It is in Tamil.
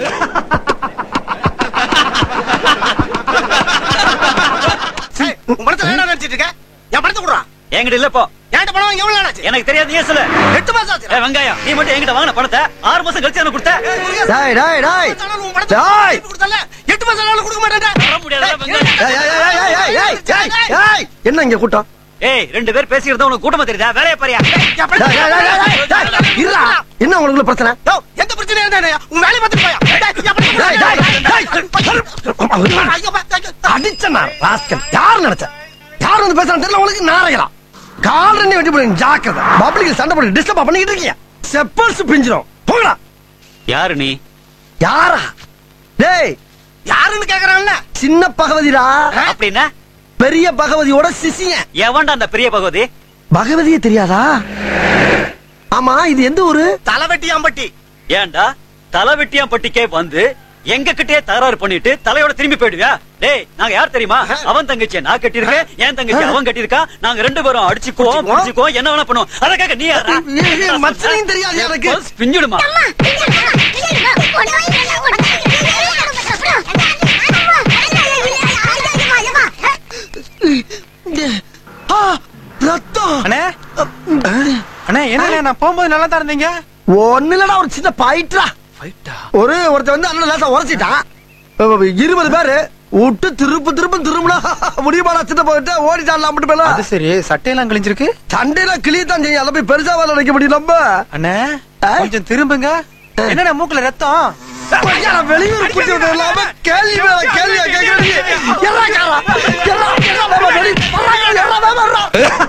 ஏய், உன் பணத்தை வேணா நினைச்சிட்டு இருக்க என் பணத்தை கொடுறான் என்கிட்ட இல்ல இப்போ என்கிட்ட பணம் வாங்கி எவ்வளவு நாள் ஆச்சு எனக்கு தெரியாது நீ சொல்லு எட்டு மாசம் ஆச்சு ஏய் வெங்காயம் நீ மட்டும் என்கிட்ட வாங்கின பணத்தை ஆறு மாசம் கழிச்சு எனக்கு கொடுத்த டேய் டேய் டேய் உன் பணத்தை டேய். திருப்பி கொடுத்தல எட்டு மாசம் ஆனாலும் கொடுக்க மாட்டேன்டா தர முடியாதுடா, வெங்காயம். ஏய், ஏய், ஏய், ஏய், ஏய், ஏய், ஏய், ஏய், என்ன இங்க கூட்டம் ஏய் ரெண்டு பேர் பேசிக்கிறதா உனக்கு கூட்டமா தெரியுதா வேலைய பாரியா என் டேய், பணத்தை- டேய், டேய், டேய், டேய், டேய், இருடா. என்ன உங்களுக்குள்ள பிரச்சனை யோ, எந்த பிரச்சனையும் இருந்தா உன் வேலையை பார்த்துட்டு போயா டேய், என் பணத்தை டேய், டேய், டேய், கொடுடா. டேய். ஐயோ, பா- ஐயோ. அடிச்சனா ராஸ்கல் யார் நினைச்ச யார் வந்து பேசுறான்னு தெரியல உங்களுக்கு நாரையலாம் கால் ரெண்டு வெட்டி போடுங்க ஜாக்கிரதை பப்ளிக் சண்டை போட்டு டிஸ்டர்ப் பண்ணிக்கிட்டு இருக்கீங்க செப்பல்ஸ் பிஞ்சிரும் போங்கடா யாரு நீ யாரா டேய் யாருன்னு கேக்குறான்ல சின்ன பகவதிடா அப்படின்னா பெரிய பகவதியோட சிசியன் எவன்டா அந்த பெரிய பகவதி பகவதியே தெரியாதா ஆமா இது எந்த ஊரு தலைவெட்டி அம்பட்டி ஏன்டா தலை வெட்டியாம் பட்டிக்கே வந்து எங்க கிட்டே தகராறு பண்ணிட்டு தலையோட திரும்பி போயிடுவியா டேய் நாங்க யார் தெரியுமா அவன் தங்கச்சியை நான் கட்டியிருக்கேன் என் தங்கச்சி அவன் கட்டியிருக்கா நாங்க ரெண்டு பேரும் அடிச்சுக்குவோம் அடிச்சுக்குவோம். புடிச்சுக்குவோம் என்ன வேணா பண்ணுவோம் அதற்காக நீ யாரா? ஏய், ஏய், மச்சனையும் தெரியாது எனக்கு. பஸ் பிஞ்சிடுமா ஆ, ரத்தம் அண்ணே அண்ணே என்ன நான் போகும்போது நல்லா தான் இருந்தீங்க ஒண்ணு இல்லடா ஒரு சின்ன பாயிட்டா ஒரு ஒருத்தன் வந்து அண்ணன் லேசா உரைச்சிட்டான் அஹ் இருபது பேரு விட்டு திருப்பு திருப்பு திரும்பினா முடியுமாடா சின்ன போயிட்டு ஓடிட்டான் மட்டும் பேல அது சரி சட்டையெல்லாம் கிழிஞ்சிருக்கு சண்டையில கிளியத்தான் செய்யும் அதை போய் பெருசா வேலை நினைக்க முடியும் நம்ம அண்ணே ஆ? கொஞ்சம் திரும்புங்க என்னண்ணே மூக்குல ரத்தம் ஐயா, நான் வெளியூர் கூட்டி விட்டது இல்லாம கேள்வி மேல கேள்வியா கேட்கறீங்க எல்லா காரா எல்லா எல்லா வெளி எல்லா வேலை